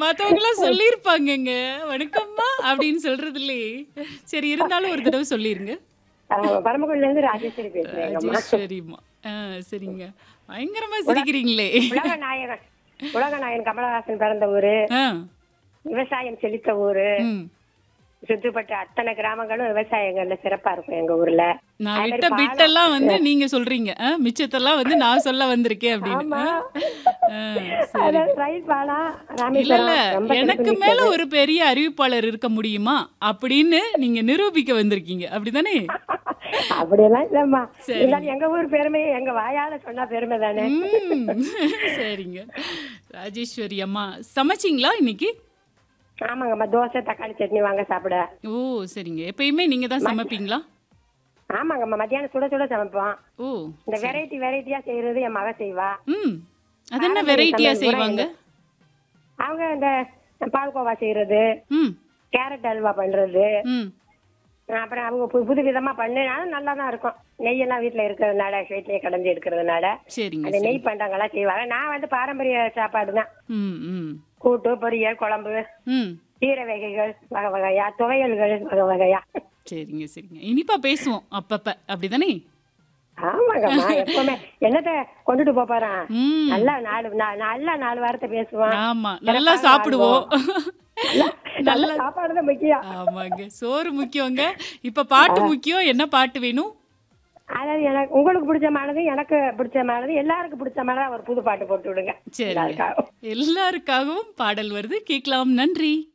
மத்தவங்கலாம் சொல்லியிருப்பாங்கங்க வணக்கம்மா அப்படின்னு சொல்றது இல்லையே சரி இருந்தாலும் ஒரு தடவை சொல்லிருங்க பரமக்குடில இருந்து ராஜேஸ்வரி பேசுறேன் ராஜேஸ்வரிம்மா ஆ சரிங்க பயங்கரமா சிரிக்கிறீங்களே உலக நாயகன் உலக நாயகன் கமலஹாசன் பிறந்த ஊரு ஆ விவசாயம் செழித்த ஊரு ம் சுற்றுப்பட்ட அத்தனை கிராமங்களும் விவசாயங்கள்ல சிறப்பா இருக்கும் எங்க ஊர்ல நான் அதே விட்ட மாதிரி பிட்டெல்லாம் வந்து நீங்க சொல்றீங்க ஆ, மிச்சத்தெல்லாம் வந்து நான் சொல்ல வந்திருக்கேன் அப்படின்னு ஆ, ஆ, சரி அதாவது ரயில் பாலம் இல்ல இல்ல ராமேஸ்வரம் ரொம்ப எனக்கு சிறப்பு மேல ஒரு பெரிய அறிவிப்பாளர் இருக்க முடியுமா அப்படின்னு நீங்க நிரூபிக்க வந்திருக்கீங்க அப்படிதானே அப்படியெல்லாம் இல்லம்மா சரி. இருந்தாலும் எங்க ஊர் பெருமை எங்க வாயால சொன்னா பெருமை தானே ம், சரிங்க ராஜேஸ்வரி அம்மா சமைச்சிங்களா இன்னைக்கு ஆமாங்கம்மா தோசை தக்காளி சட்னி வாங்க சாப்பிட ஓ சரிங்க எப்பயுமே நீங்க தான் சமைப்பீங்களா ஆமாங்கம்மா மத்தியானம் சுட சுட சமைப்போம் ஓ இந்த வெரைட்டி வெரைட்டியா செய்யறது என் மக செய்வா ம் அது என்ன வெரைட்டியா சமையல் முறை செய்வாங்க அவங்க இந்த பால்கோவா செய்யறது ம் கேரட் அல்வா பண்றது ம் அப்புறம் அவங்க புது புது விதமா பண்ணினாலும் நல்லா தான் இருக்கும் நெய்யெல்லாம் வீட்டுல இருக்கிறதுனால வீட்லயே கடைஞ்சி எடுக்கிறதுனால சரிங்க அந்த சரி நெய் பண்டங்கள்லாம் செய்வாங்க நான் வந்து பாரம்பரிய சாப்பாடு தான் ம் ம் கூட்டு பொரியல் குழம்பு ம் கீரை வகைகள் வகை வகையா துவையல்கள் வகை வகையா சரிங்க சரிங்க இனிப்பா பேசுவோம் அப்பப்ப அப்படிதானே ஆமாங்கம்மா எப்பவுமே என்னத்த கொண்டுட்டு போப் போறான் ம் நல்லா நாலு நா- நல்லா நாலு வாரத்தை பேசுவான் ஆமா நல்லா சாப்பிடுவோம் நல்ல சாப்பாடு தான் முக்கியம் ஆமாங்க சோறு முக்கியங்க இப்ப பாட்டு முக்கியம் என்ன பாட்டு வேணும் அதாவது எனக்கு உங்களுக்கு பிடிச்ச மானது எனக்கு பிடிச்ச மானது எல்லாருக்கும் பிடிச்ச மாதிரி ஒரு புது பாட்டு போட்டு விடுங்க சரிங்க எல்லாருக்காகவும். எல்லாருக்காகவும் பாடல் வருது கேட்கலாம் நன்றி